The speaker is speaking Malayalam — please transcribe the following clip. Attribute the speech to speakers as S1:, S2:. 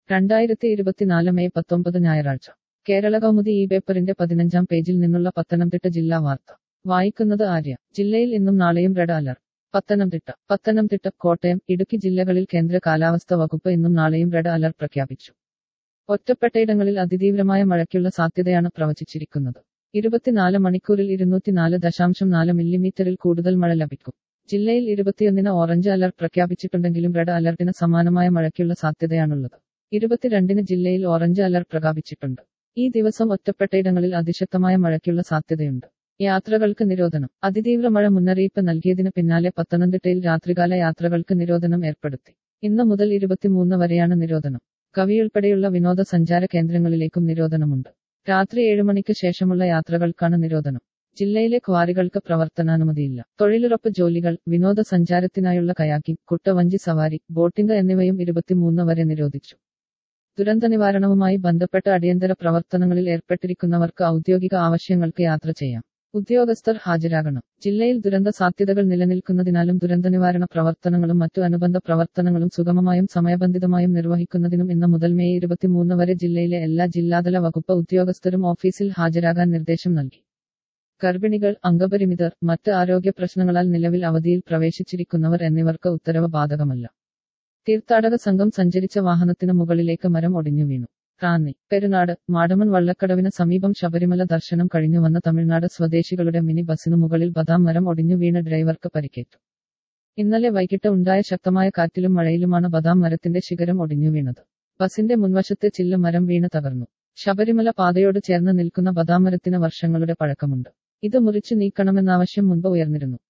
S1: രണ്ടായിരത്തി ഇരുപത്തിനാല് മെയ് പത്തൊമ്പത് ഞായറാഴ്ച കേരള കൗമുദി ഈ പേപ്പറിന്റെ പതിനഞ്ചാം പേജിൽ നിന്നുള്ള പത്തനംതിട്ട ജില്ലാ വാർത്ത വായിക്കുന്നത് ആര്യ ജില്ലയിൽ ഇന്നും നാളെയും റെഡ് അലർട്ട് പത്തനംതിട്ട പത്തനംതിട്ട കോട്ടയം ഇടുക്കി ജില്ലകളിൽ കേന്ദ്ര കാലാവസ്ഥ വകുപ്പ് ഇന്നും നാളെയും റെഡ് അലർട്ട് പ്രഖ്യാപിച്ചു ഒറ്റപ്പെട്ടയിടങ്ങളിൽ അതിതീവ്രമായ മഴയ്ക്കുള്ള സാധ്യതയാണ് പ്രവചിച്ചിരിക്കുന്നത് ഇരുപത്തിനാല് മണിക്കൂറിൽ ഇരുന്നൂറ്റിനാല് ദശാംശം നാല് മില്ലിമീറ്ററിൽ കൂടുതൽ മഴ ലഭിക്കും ജില്ലയിൽ ഇരുപത്തിയൊന്നിന് ഓറഞ്ച് അലർട്ട് പ്രഖ്യാപിച്ചിട്ടുണ്ടെങ്കിലും റെഡ് അലർട്ടിന് സമാനമായ മഴയ്ക്കുള്ള സാധ്യതയാണുള്ളത് ഇരുപത്തിരണ്ടിന് ജില്ലയിൽ ഓറഞ്ച് അലർട്ട് പ്രഖ്യാപിച്ചിട്ടുണ്ട് ഈ ദിവസം ഒറ്റപ്പെട്ടയിടങ്ങളിൽ അതിശക്തമായ മഴയ്ക്കുള്ള സാധ്യതയുണ്ട് യാത്രകൾക്ക് നിരോധനം അതിതീവ്ര മഴ മുന്നറിയിപ്പ് നൽകിയതിന് പിന്നാലെ പത്തനംതിട്ടയിൽ രാത്രികാല യാത്രകൾക്ക് നിരോധനം ഏർപ്പെടുത്തി ഇന്ന് മുതൽ ഇരുപത്തിമൂന്ന് വരെയാണ് നിരോധനം കവിയുൾപ്പെടെയുള്ള വിനോദസഞ്ചാര കേന്ദ്രങ്ങളിലേക്കും നിരോധനമുണ്ട് രാത്രി ഏഴ് മണിക്ക് ശേഷമുള്ള യാത്രകൾക്കാണ് നിരോധനം ജില്ലയിലെ ക്വാറികൾക്ക് പ്രവർത്തനാനുമതിയില്ല തൊഴിലുറപ്പ് ജോലികൾ വിനോദസഞ്ചാരത്തിനായുള്ള കയാക്കിംഗ് കുട്ടവഞ്ചി സവാരി ബോട്ടിംഗ് എന്നിവയും ഇരുപത്തിമൂന്ന് വരെ നിരോധിച്ചു ദുരന്ത നിവാരണവുമായി ബന്ധപ്പെട്ട അടിയന്തര പ്രവർത്തനങ്ങളിൽ ഏർപ്പെട്ടിരിക്കുന്നവർക്ക് ഔദ്യോഗിക ആവശ്യങ്ങൾക്ക് യാത്ര ചെയ്യാം ഉദ്യോഗസ്ഥർ ഹാജരാകണം ജില്ലയിൽ ദുരന്ത സാധ്യതകൾ നിലനിൽക്കുന്നതിനാലും ദുരന്ത നിവാരണ പ്രവർത്തനങ്ങളും മറ്റു അനുബന്ധ പ്രവർത്തനങ്ങളും സുഗമമായും സമയബന്ധിതമായും നിർവഹിക്കുന്നതിനും ഇന്ന് മുതൽ മെയ് ഇരുപത്തിമൂന്ന് വരെ ജില്ലയിലെ എല്ലാ ജില്ലാതല വകുപ്പ് ഉദ്യോഗസ്ഥരും ഓഫീസിൽ ഹാജരാകാൻ നിർദ്ദേശം നൽകി ഗർഭിണികൾ അംഗപരിമിതർ മറ്റ് ആരോഗ്യ പ്രശ്നങ്ങളാൽ നിലവിൽ അവധിയിൽ പ്രവേശിച്ചിരിക്കുന്നവർ എന്നിവർക്ക് ഉത്തരവ് ബാധകമല്ല തീർത്ഥാടക സംഘം സഞ്ചരിച്ച വാഹനത്തിന് മുകളിലേക്ക് മരം ഒടിഞ്ഞു വീണു റാന്നി പെരുനാട് മാടമൺ വള്ളക്കടവിന് സമീപം ശബരിമല ദർശനം കഴിഞ്ഞു വന്ന തമിഴ്നാട് സ്വദേശികളുടെ മിനി ബസിനു മുകളിൽ ബദാം മരം ഒടിഞ്ഞു വീണ ഡ്രൈവർക്ക് പരിക്കേറ്റു ഇന്നലെ വൈകിട്ട് ഉണ്ടായ ശക്തമായ കാറ്റിലും മഴയിലുമാണ് ബദാം മരത്തിന്റെ ശിഖരം ഒടിഞ്ഞു വീണത് ബസിന്റെ മുൻവശത്തെ ചില്ല് മരം വീണ് തകർന്നു ശബരിമല പാതയോട് ചേർന്ന് നിൽക്കുന്ന ബദാം മരത്തിന് വർഷങ്ങളുടെ പഴക്കമുണ്ട് ഇത് മുറിച്ചു നീക്കണമെന്നാവശ്യം മുൻപ് ഉയർന്നിരുന്നു